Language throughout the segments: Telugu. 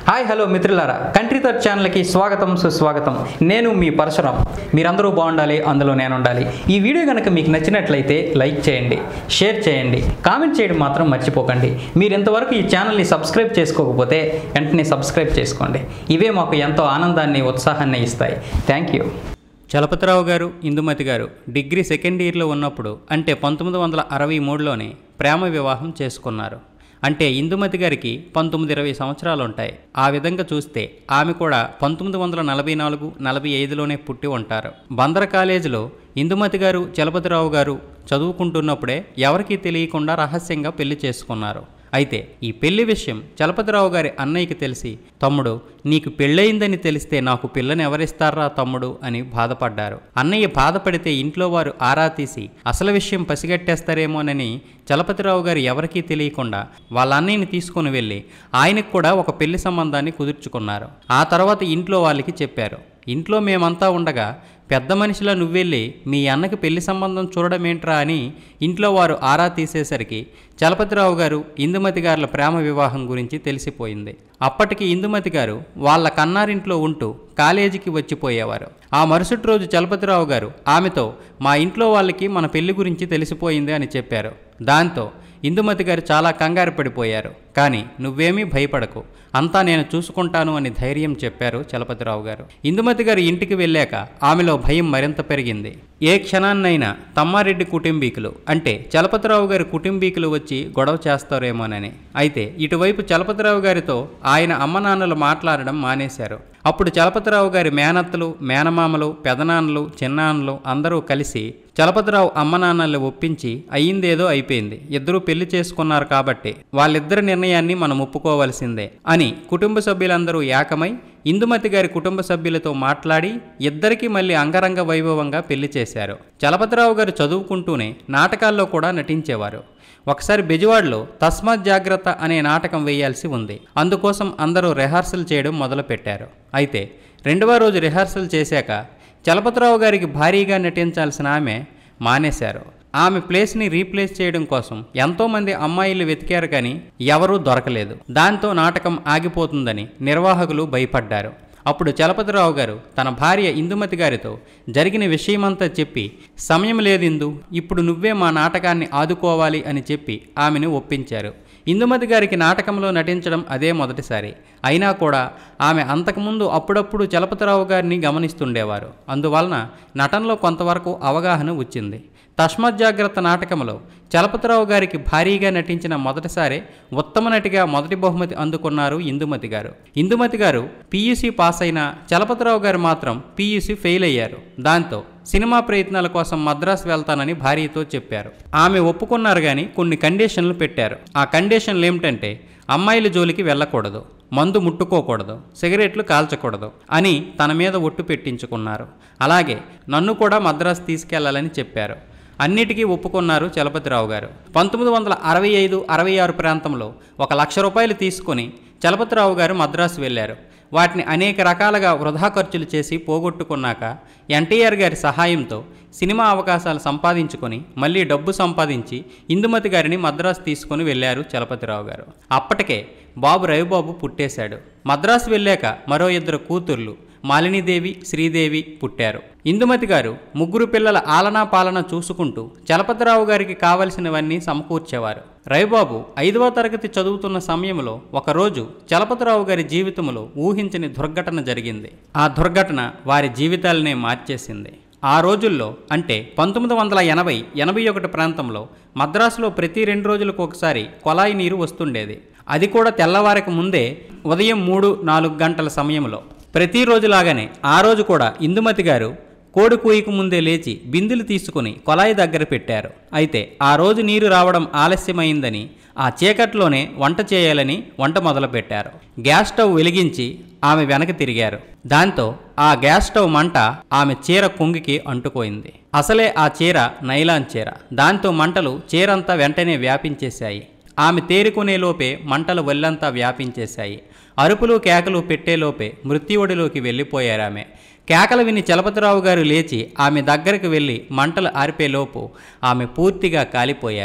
హాయ్ హలో మిత్రులారా కంట్రీ థర్డ్ ఛానల్కి స్వాగతం సుస్వాగతం నేను మీ పరశురాం మీరందరూ బాగుండాలి అందులో నేను ఉండాలి ఈ వీడియో కనుక మీకు నచ్చినట్లయితే లైక్ చేయండి షేర్ చేయండి కామెంట్ చేయడం మాత్రం మర్చిపోకండి మీరు ఇంతవరకు ఈ ఛానల్ని సబ్స్క్రైబ్ చేసుకోకపోతే వెంటనే సబ్స్క్రైబ్ చేసుకోండి ఇవే మాకు ఎంతో ఆనందాన్ని ఉత్సాహాన్ని ఇస్తాయి థ్యాంక్ యూ చలపతిరావు గారు ఇందుమతి గారు డిగ్రీ సెకండ్ ఇయర్లో ఉన్నప్పుడు అంటే పంతొమ్మిది వందల అరవై మూడులోనే ప్రేమ వివాహం చేసుకున్నారు అంటే ఇందుమతి గారికి పంతొమ్మిది ఇరవై సంవత్సరాలు ఉంటాయి ఆ విధంగా చూస్తే ఆమె కూడా పంతొమ్మిది వందల నలభై నాలుగు నలభై ఐదులోనే పుట్టి ఉంటారు బందర కాలేజీలో ఇందుమతి గారు చలపతిరావు గారు చదువుకుంటున్నప్పుడే ఎవరికీ తెలియకుండా రహస్యంగా పెళ్లి చేసుకున్నారు అయితే ఈ పెళ్లి విషయం చలపతిరావు గారి అన్నయ్యకి తెలిసి తమ్ముడు నీకు పెళ్ళయిందని తెలిస్తే నాకు పిల్లని ఎవరిస్తారా తమ్ముడు అని బాధపడ్డారు అన్నయ్య బాధపడితే ఇంట్లో వారు ఆరా తీసి అసలు విషయం పసిగట్టేస్తారేమోనని చలపతిరావు గారు ఎవరికీ తెలియకుండా వాళ్ళ అన్నయ్యని తీసుకుని వెళ్ళి ఆయనకు కూడా ఒక పెళ్లి సంబంధాన్ని కుదుర్చుకున్నారు ఆ తర్వాత ఇంట్లో వాళ్ళకి చెప్పారు ఇంట్లో మేమంతా ఉండగా పెద్ద మనిషిలా నువ్వెళ్ళి మీ అన్నకి పెళ్లి సంబంధం చూడడమేంట్రా అని ఇంట్లో వారు ఆరా తీసేసరికి చలపతిరావు గారు ఇందుమతి గారుల ప్రేమ వివాహం గురించి తెలిసిపోయింది అప్పటికి ఇందుమతి గారు వాళ్ళ కన్నారింట్లో ఉంటూ కాలేజీకి వచ్చిపోయేవారు ఆ మరుసటి రోజు చలపతిరావు గారు ఆమెతో మా ఇంట్లో వాళ్ళకి మన పెళ్లి గురించి తెలిసిపోయింది అని చెప్పారు దాంతో ఇందుమతి గారు చాలా కంగారు పడిపోయారు కానీ నువ్వేమీ భయపడకు అంతా నేను చూసుకుంటాను అని ధైర్యం చెప్పారు చలపతిరావు గారు ఇందుమతి గారు ఇంటికి వెళ్ళాక ఆమెలో భయం మరింత పెరిగింది ఏ క్షణాన్నైనా తమ్మారెడ్డి కుటుంబీకులు అంటే చలపతిరావు గారి కుటుంబీకులు వచ్చి గొడవ చేస్తారేమోనని అయితే ఇటువైపు చలపతిరావు గారితో ఆయన అమ్మ నాన్నలు మాట్లాడడం మానేశారు అప్పుడు చలపతిరావు గారి మేనత్తలు మేనమామలు పెదనాన్నలు చిన్నాన్నలు అందరూ కలిసి చలపతిరావు అమ్మ నాన్నల్ని ఒప్పించి అయ్యిందేదో అయిపోయింది ఇద్దరూ పెళ్లి చేసుకున్నారు కాబట్టి వాళ్ళిద్దరి నిర్ణయాన్ని మనం ఒప్పుకోవలసిందే అని కుటుంబ సభ్యులందరూ ఏకమై ఇందుమతి గారి కుటుంబ సభ్యులతో మాట్లాడి ఇద్దరికీ మళ్ళీ అంగరంగ వైభవంగా పెళ్లి చేశారు చలపతిరావు గారు చదువుకుంటూనే నాటకాల్లో కూడా నటించేవారు ఒకసారి బెజవాడలో తస్మాత్ జాగ్రత్త అనే నాటకం వేయాల్సి ఉంది అందుకోసం అందరూ రిహార్సల్ చేయడం మొదలుపెట్టారు అయితే రెండవ రోజు రిహార్సల్ చేశాక చలపతిరావు గారికి భారీగా నటించాల్సిన ఆమె మానేశారు ఆమె ప్లేస్ని రీప్లేస్ చేయడం కోసం ఎంతోమంది అమ్మాయిలు వెతికారు కానీ ఎవరూ దొరకలేదు దాంతో నాటకం ఆగిపోతుందని నిర్వాహకులు భయపడ్డారు అప్పుడు చలపతిరావు గారు తన భార్య ఇందుమతి గారితో జరిగిన విషయమంతా చెప్పి సమయం లేదిందు ఇప్పుడు నువ్వే మా నాటకాన్ని ఆదుకోవాలి అని చెప్పి ఆమెను ఒప్పించారు ఇందుమతి గారికి నాటకంలో నటించడం అదే మొదటిసారి అయినా కూడా ఆమె అంతకుముందు అప్పుడప్పుడు చలపతిరావు గారిని గమనిస్తుండేవారు అందువలన నటనలో కొంతవరకు అవగాహన వచ్చింది తస్మత్ జాగ్రత్త నాటకంలో చలపతిరావు గారికి భారీగా నటించిన మొదటిసారి ఉత్తమ నటిగా మొదటి బహుమతి అందుకున్నారు ఇందుమతి గారు ఇందుమతి గారు పీయూసీ పాస్ అయిన చలపతిరావు గారు మాత్రం పీయూసీ ఫెయిల్ అయ్యారు దాంతో సినిమా ప్రయత్నాల కోసం మద్రాసు వెళ్తానని భార్యతో చెప్పారు ఆమె ఒప్పుకున్నారు కానీ కొన్ని కండిషన్లు పెట్టారు ఆ కండిషన్లు ఏమిటంటే అమ్మాయిల జోలికి వెళ్ళకూడదు మందు ముట్టుకోకూడదు సిగరెట్లు కాల్చకూడదు అని తన మీద ఒట్టు పెట్టించుకున్నారు అలాగే నన్ను కూడా మద్రాసు తీసుకెళ్లాలని చెప్పారు అన్నిటికీ ఒప్పుకున్నారు చలపతిరావు గారు పంతొమ్మిది వందల అరవై ఐదు అరవై ఆరు ప్రాంతంలో ఒక లక్ష రూపాయలు తీసుకుని చలపతిరావు గారు మద్రాసు వెళ్ళారు వాటిని అనేక రకాలుగా వృధా ఖర్చులు చేసి పోగొట్టుకున్నాక ఎన్టీఆర్ గారి సహాయంతో సినిమా అవకాశాలు సంపాదించుకొని మళ్ళీ డబ్బు సంపాదించి ఇందుమతి గారిని మద్రాసు తీసుకుని వెళ్ళారు చలపతిరావు గారు అప్పటికే బాబు రవిబాబు పుట్టేశాడు మద్రాసు వెళ్ళాక మరో ఇద్దరు కూతుర్లు మాలినీదేవి శ్రీదేవి పుట్టారు ఇందుమతి గారు ముగ్గురు పిల్లల ఆలనా పాలన చూసుకుంటూ చలపతిరావు గారికి కావలసినవన్నీ సమకూర్చేవారు రవిబాబు ఐదవ తరగతి చదువుతున్న సమయంలో ఒకరోజు చలపతిరావు గారి జీవితంలో ఊహించని దుర్ఘటన జరిగింది ఆ దుర్ఘటన వారి జీవితాలనే మార్చేసింది ఆ రోజుల్లో అంటే పంతొమ్మిది వందల ఎనభై ఎనభై ఒకటి ప్రాంతంలో మద్రాసులో ప్రతి రెండు రోజులకు ఒకసారి కొలాయి నీరు వస్తుండేది అది కూడా తెల్లవారికి ముందే ఉదయం మూడు నాలుగు గంటల సమయంలో ప్రతిరోజులాగానే ఆ రోజు కూడా ఇందుమతి గారు కోడి కూయకు ముందే లేచి బిందులు తీసుకుని కొలాయి దగ్గర పెట్టారు అయితే ఆ రోజు నీరు రావడం ఆలస్యమైందని ఆ చీకట్లోనే వంట చేయాలని వంట మొదలుపెట్టారు గ్యాస్ స్టవ్ వెలిగించి ఆమె వెనక తిరిగారు దాంతో ఆ గ్యాస్ స్టవ్ మంట ఆమె చీర కొంగికి అంటుకోయింది అసలే ఆ చీర నైలాన్ చీర దాంతో మంటలు చీరంతా వెంటనే వ్యాపించేశాయి ఆమె తేరుకునే లోపే మంటలు ఒళ్ళంతా వ్యాపించేశాయి అరుపులు కేకలు పెట్టేలోపే మృత్యువుడిలోకి వెళ్ళిపోయారామె కేకలు విని చలపతిరావు గారు లేచి ఆమె దగ్గరకు వెళ్ళి మంటలు ఆర్పేలోపు ఆమె పూర్తిగా కాలిపోయారు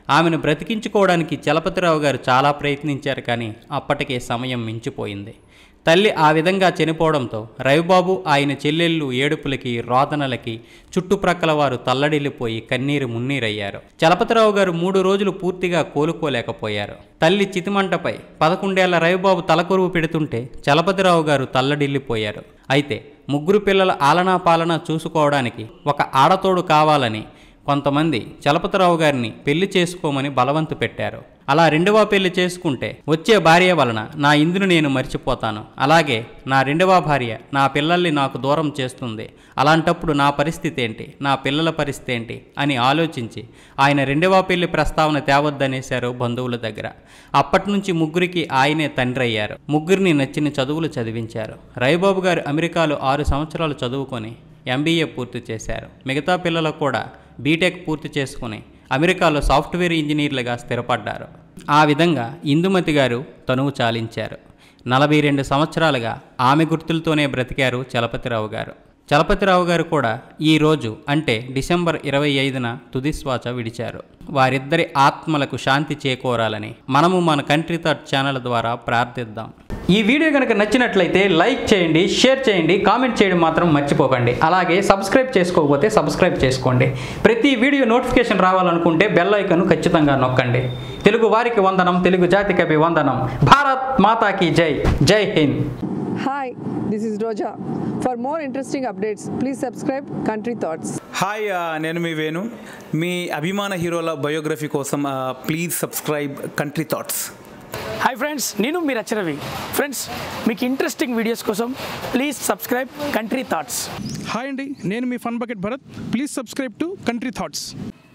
ఆమెను బ్రతికించుకోవడానికి చలపతిరావు గారు చాలా ప్రయత్నించారు కానీ అప్పటికే సమయం మించిపోయింది తల్లి ఆ విధంగా చనిపోవడంతో రవిబాబు ఆయన చెల్లెళ్ళు ఏడుపులకి రోదనలకి చుట్టుప్రక్కల వారు తల్లడిల్లిపోయి కన్నీరు మున్నీరయ్యారు చలపతిరావు గారు మూడు రోజులు పూర్తిగా కోలుకోలేకపోయారు తల్లి చితిమంటపై పదకొండేళ్ల రవిబాబు తలకొరువు పెడుతుంటే చలపతిరావు గారు తల్లడిల్లిపోయారు అయితే ముగ్గురు పిల్లల ఆలనా పాలన చూసుకోవడానికి ఒక ఆడతోడు కావాలని కొంతమంది చలపతిరావు గారిని పెళ్లి చేసుకోమని బలవంతు పెట్టారు అలా రెండవ పెళ్లి చేసుకుంటే వచ్చే భార్య వలన నా ఇందును నేను మర్చిపోతాను అలాగే నా రెండవ భార్య నా పిల్లల్ని నాకు దూరం చేస్తుంది అలాంటప్పుడు నా పరిస్థితి ఏంటి నా పిల్లల పరిస్థితి ఏంటి అని ఆలోచించి ఆయన రెండవ పెళ్లి ప్రస్తావన తేవద్దనేశారు బంధువుల దగ్గర అప్పటి నుంచి ముగ్గురికి ఆయనే తండ్రి అయ్యారు ముగ్గురిని నచ్చిన చదువులు చదివించారు రవిబాబు గారు అమెరికాలో ఆరు సంవత్సరాలు చదువుకొని ఎంబీఏ పూర్తి చేశారు మిగతా పిల్లలకు కూడా బీటెక్ పూర్తి చేసుకుని అమెరికాలో సాఫ్ట్వేర్ ఇంజనీర్లుగా స్థిరపడ్డారు ఆ విధంగా ఇందుమతి గారు తనువు చాలించారు నలభై రెండు సంవత్సరాలుగా ఆమె గుర్తులతోనే బ్రతికారు చలపతిరావు గారు చలపతిరావు గారు కూడా ఈ రోజు అంటే డిసెంబర్ ఇరవై ఐదున తుదిశ్వాస విడిచారు వారిద్దరి ఆత్మలకు శాంతి చేకూరాలని మనము మన కంట్రీ థాట్ ఛానల్ ద్వారా ప్రార్థిద్దాం ఈ వీడియో కనుక నచ్చినట్లయితే లైక్ చేయండి షేర్ చేయండి కామెంట్ చేయడం మాత్రం మర్చిపోకండి అలాగే సబ్స్క్రైబ్ చేసుకోకపోతే సబ్స్క్రైబ్ చేసుకోండి ప్రతి వీడియో నోటిఫికేషన్ రావాలనుకుంటే బెల్ ఐకన్ ఖచ్చితంగా నొక్కండి తెలుగు వారికి వందనం తెలుగు జాతికవి వందనం భారత్ మాతాకి జై జై Hind Hi, this is Roja. For more interesting updates, please subscribe Country Thoughts. Hi ఆ, నేను మీ వేణు మీ అభిమాన హీరోల బయోగ్రఫీ కోసం ఆ, please subscribe Country Thoughts hi friends నేను మీ రచరవి ఫ్రెండ్స్ మీకు ఇంట్రెస్టింగ్ వీడియోస్ కోసం please subscribe Country Thoughts hi అండి నేను మీ Fun Bucket Bharath please subscribe to Country Thoughts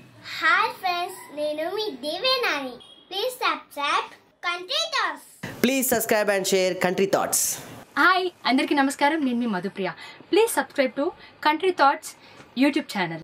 hi friends నేను మీ Devenani please subscribe Country Thoughts Please subscribe and share Country Thoughts. Hi అందరికీ నమస్కారం నేను మీ Madhupriya please subscribe to Country Thoughts YouTube channel